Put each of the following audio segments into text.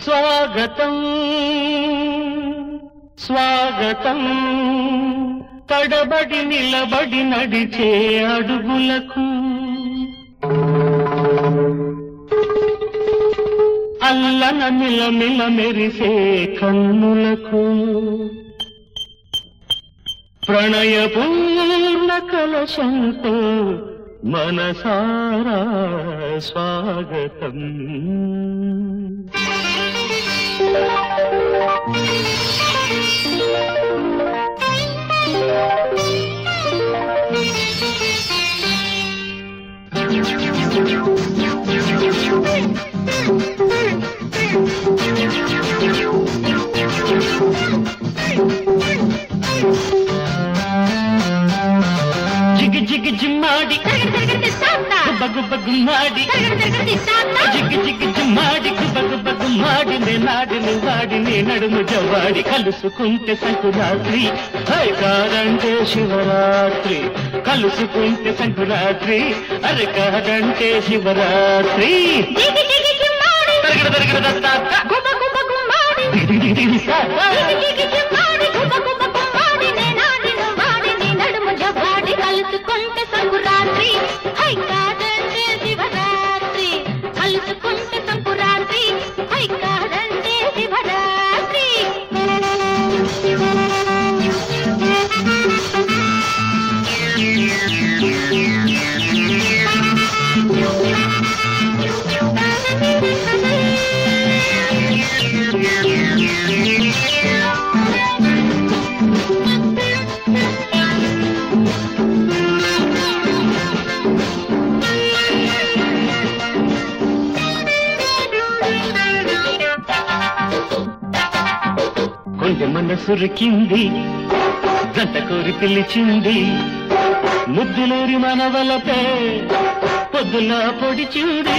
స్వాగతం స్వాగతం తడబడి నిలబడి నడిచే అడుగులకు అల్లన మిలమిల మెరిసే కన్నులకు ప్రణయపూర్ణ కలశంతో మనసారా స్వాగతం జిగి జిగి జిమ్మాడి బగ్గు బగ్గు మాడి జిగి జిగి జిమ్మాడి బగ్గు బగ్గు మాడి నే నాడిని వాడిని నడుము జవాడి కలుసుకుంటే సంకురాత్రి హై కాదంటే శివరాత్రి కలుసుకుంటే సంకురాత్రి అరే కాదంటే శివరాత్రి తరగడ తరగడ దత్తాత్త. దిగి దిగి దిగి దిగి. కలుసుకుంటే సంకురాత్రి హై కాదంటే శివరాత్రి కలుసుకుంటే సంకురాత్రి హై కాదంటే శివరాత్రి కొంచె మనసురికింది జంట కోరి పిలిచింది ముద్దులూరి మనవలపే పొద్దులా పొడిచింది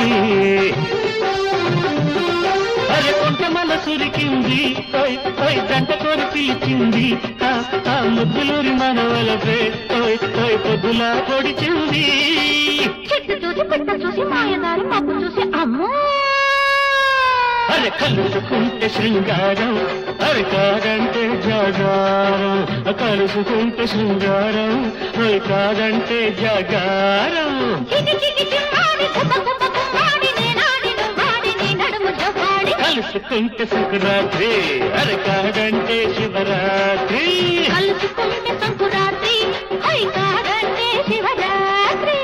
అరే కొంచె మనసురికింది ఓయ్ ఓయ్ జంట కోరి పిలిచింది ఆ, ఆ ముద్దులూరి మనవలపే ఓయ్ ఓయ్ పొద్దులా పొడిచింది చెట్టు చూసి పెట్ట చూసి మాయదారి మబ్బు చూసి అమ్మో అరే కలుసుకుంటే శృంగారం అరే కాదంటే జాగారం కలుసుకుంటే శృంగారం అరే కాదంటే జాగారం చిగి చిగి చిమ్మాడి గుబ గుబ గుమ్మాడి నేనాడి నువ్వాడి నీ నడుము జవ్వాడి కలుసుకుంటే శుక్రాత్రి అరే కాదంటే శివరాత్రి కలుసుకుంటే సంకురాత్రి హై కాదంటే శివరాత్రి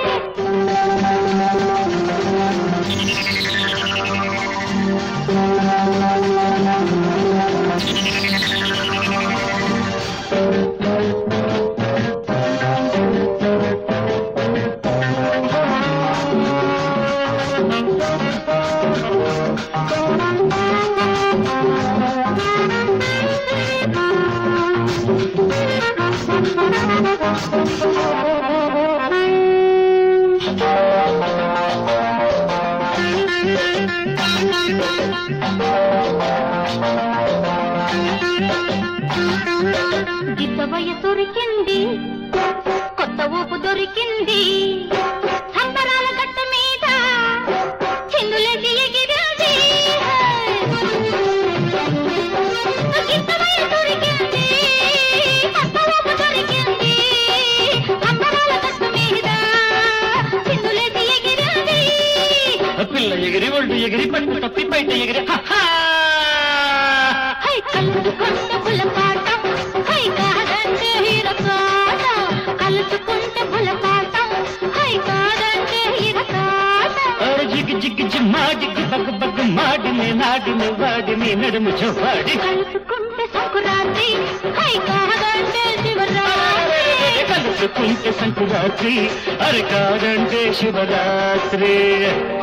గిద్ద వయసు దొరికింది కొత్త ఊపు దొరికింది సంబరాల గట్ట మీద చిందులేసి ఎగిరింది గిద్ద వయసు దొరికింది కొత్త ఊపు దొరికింది సంబరాల గట్ట మీద చిందులేసి ఎగిరింది పిల్ల ఎగిరి ఒళ్ళు ఎగిరి పట్టు తప్పి బయట ఎగిరి హహా! హై కలుసుకుంటే బులపాటం హై కాదంటే హీరకాటం కలుసుకుంటే బులపాటం హై కాదంటే హీరకాటం అరే జిగి జిగి జిమ్మాడి బగ్గు బగ్గు మాడిని నాడిని వాడిని నడుము చవ్వాడి కలుసుకుంటే సంకురాత్రి హై కాదంటే శివరాత్రి కలుసుకుంటే సంకురాత్రి అరే కాదంటే శివరాత్రి